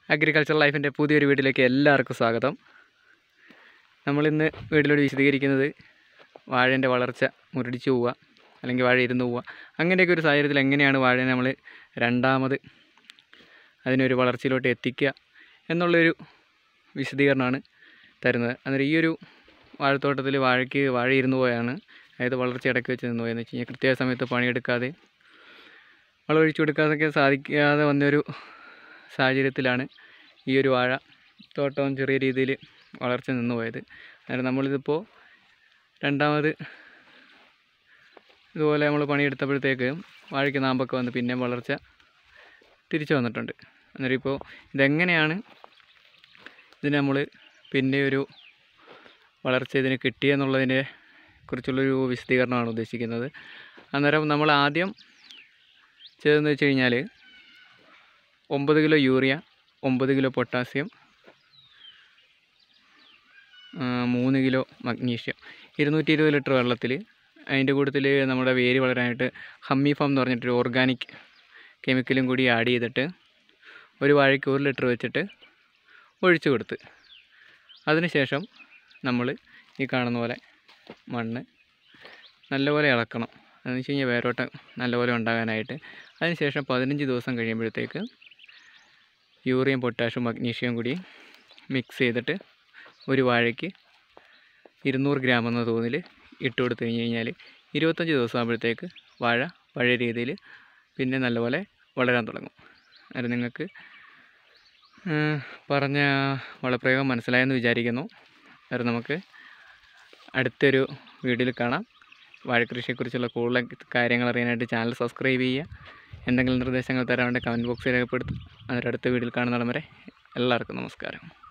agriculture ലൈഫിൻ്റെ പുതിയൊരു വീട്ടിലേക്ക് എല്ലാവർക്കും സ്വാഗതം നമ്മളിന്ന് വീട്ടിലോട് വിശദീകരിക്കുന്നത് വാഴേൻ്റെ വളർച്ച മുരടിച്ച് പോവുക അല്ലെങ്കിൽ വാഴ ഇരുന്ന് പോവുക അങ്ങനെയൊക്കെ ഒരു സാഹചര്യത്തിൽ എങ്ങനെയാണ് വാഴയെ നമ്മൾ രണ്ടാമത് അതിനൊരു വളർച്ചയിലോട്ട് എത്തിക്കുക എന്നുള്ളൊരു വിശദീകരണമാണ് തരുന്നത് അന്നേരം ഈ ഒരു വാഴത്തോട്ടത്തിൽ വാഴയ്ക്ക് വാഴ ഇരുന്ന് പോയാണ് അതായത് വളർച്ച ഇടയ്ക്ക് വെച്ച് നിന്ന് പോയെന്ന് വെച്ച് കഴിഞ്ഞാൽ കൃത്യമായ സമയത്ത് പണിയെടുക്കാതെ വളം ഒഴിച്ചു കൊടുക്കാതൊക്കെ സാധിക്കാതെ വന്നൊരു സാഹചര്യത്തിലാണ് ഈ ഒരു വാഴ തോട്ടം ചെറിയ രീതിയിൽ വളർച്ച നിന്ന് പോയത് അന്നേരം നമ്മളിതിപ്പോൾ രണ്ടാമത് ഇതുപോലെ നമ്മൾ പണിയെടുത്തപ്പോഴത്തേക്ക് വാഴയ്ക്ക് നാമ്പൊക്കെ വന്ന് പിന്നെ വളർച്ച തിരിച്ചു വന്നിട്ടുണ്ട് അന്നേരം ഇപ്പോൾ ഇതെങ്ങനെയാണ് ഇതിന് നമ്മൾ പിന്നെ ഒരു വളർച്ച ഇതിന് കിട്ടിയെന്നുള്ളതിനെ കുറിച്ചുള്ളൊരു വിശദീകരണമാണ് ഉദ്ദേശിക്കുന്നത് അന്നേരം നമ്മൾ ആദ്യം ചെയ്തതെന്ന് വെച്ച് കഴിഞ്ഞാൽ ഒമ്പത് കിലോ യൂറിയ ഒമ്പത് കിലോ പൊട്ടാസ്യം ആ, മൂന്ന് കിലോ മഗ്നീഷ്യം ഇരുന്നൂറ്റി ഇരുപത് ലിറ്റർ വെള്ളത്തിൽ അതിൻ്റെ കൂട്ടത്തിൽ നമ്മുടെ വേര് വളരാനായിട്ട് ഹമ്മി ഫാം എന്ന് പറഞ്ഞിട്ടൊരു ഓർഗാനിക് കെമിക്കലും കൂടി ആഡ് ചെയ്തിട്ട് ഒരു വാഴയ്ക്ക് ഒരു ലിറ്റർ വെച്ചിട്ട് ഒഴിച്ചു കൊടുത്ത് അതിനുശേഷം നമ്മൾ ഈ കാണുന്ന പോലെ മണ്ണ് നല്ലപോലെ ഇളക്കണം അതെന്ന് വെച്ച് കഴിഞ്ഞാൽ വേരോട്ടം നല്ലപോലെ ഉണ്ടാകാനായിട്ട് അതിനുശേഷം പതിനഞ്ച് ദിവസം കഴിയുമ്പോഴത്തേക്ക് യൂറിയം പൊട്ടാഷ്യം മഗ്നീഷ്യം കൂടി മിക്സ് ചെയ്തിട്ട് ഒരു വാഴയ്ക്ക് ഇരുന്നൂറ് ഗ്രാം എന്ന തോതിൽ ഇട്ട് കൊടുത്തു കഴിഞ്ഞ് കഴിഞ്ഞാൽ ഇരുപത്തഞ്ച് ദിവസം ആകുമ്പോഴത്തേക്ക് വാഴ പഴയ രീതിയിൽ പിന്നെ നല്ലപോലെ വളരാൻ തുടങ്ങും അത് നിങ്ങൾക്ക് ഉം, പറഞ്ഞ വളപ്രയോഗം മനസ്സിലായെന്ന് വിചാരിക്കുന്നു അത് നമുക്ക് അടുത്തൊരു വീഡിയോയിൽ കാണാം വാഴക്കൃഷിയെക്കുറിച്ചുള്ള കൂടുതൽ കാര്യങ്ങൾ അറിയാനായിട്ട് ചാനൽ സബ്സ്ക്രൈബ് ചെയ്യുക എന്തെങ്കിലും നിർദ്ദേശങ്ങൾ തരാൻ വേണ്ടി കമൻറ്റ് ബോക്സിൽ രേഖപ്പെടുത്തും അതിൻ്റെ അടുത്ത വീഡിയോയിൽ കാണുന്നിടം വരെ എല്ലാവർക്കും നമസ്കാരം